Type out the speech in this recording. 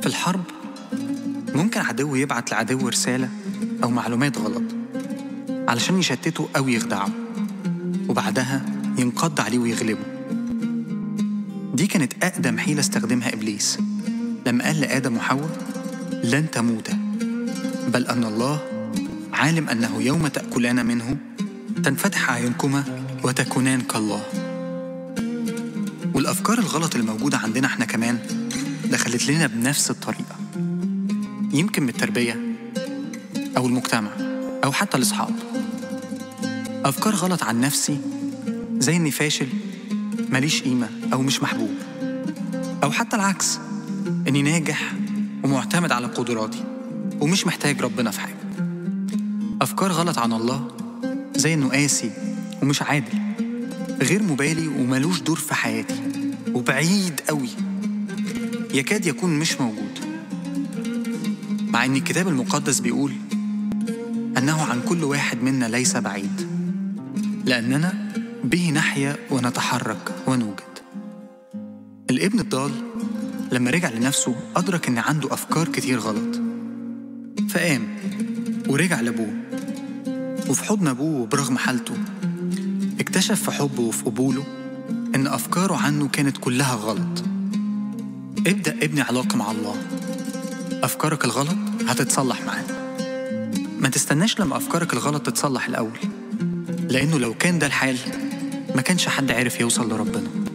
الحرب ممكن عدو يبعت لعدو رسالة أو معلومات غلط علشان يشتته أو يخدعه وبعدها ينقض عليه ويغلبه دي كانت أقدم حيلة استخدمها إبليس لما قال لآدم وحواء لن تموتا بل أن الله عالم أنه يوم تأكلان منه تنفتح أعينكما وتكونان كالله والأفكار الغلط الموجودة عندنا احنا كمان دخلت لنا بنفس الطريقة يمكن من التربية أو المجتمع أو حتى الأصحاب أفكار غلط عن نفسي زي إني فاشل ماليش قيمة أو مش محبوب أو حتى العكس إني ناجح ومعتمد على قدراتي ومش محتاج ربنا في حاجة أفكار غلط عن الله زي إنه قاسي ومش عادل غير مبالي وملوش دور في حياتي وبعيد قوي يكاد يكون مش موجود مع إن الكتاب المقدس بيقول أنه عن كل واحد منا ليس بعيد لأننا به نحيا ونتحرك ونوجد الابن الضال لما رجع لنفسه أدرك إن عنده أفكار كتير غلط فقام ورجع لأبوه وفي حضن أبوه وبرغم حالته اكتشف في حبه وفي قبوله إن أفكاره عنه كانت كلها غلط ابدأ ابني علاقة مع الله أفكارك الغلط هتتصلح معاه ما تستناش لما أفكارك الغلط تتصلح الأول لأنه لو كان ده الحال ما كانش حد عارف يوصل لربنا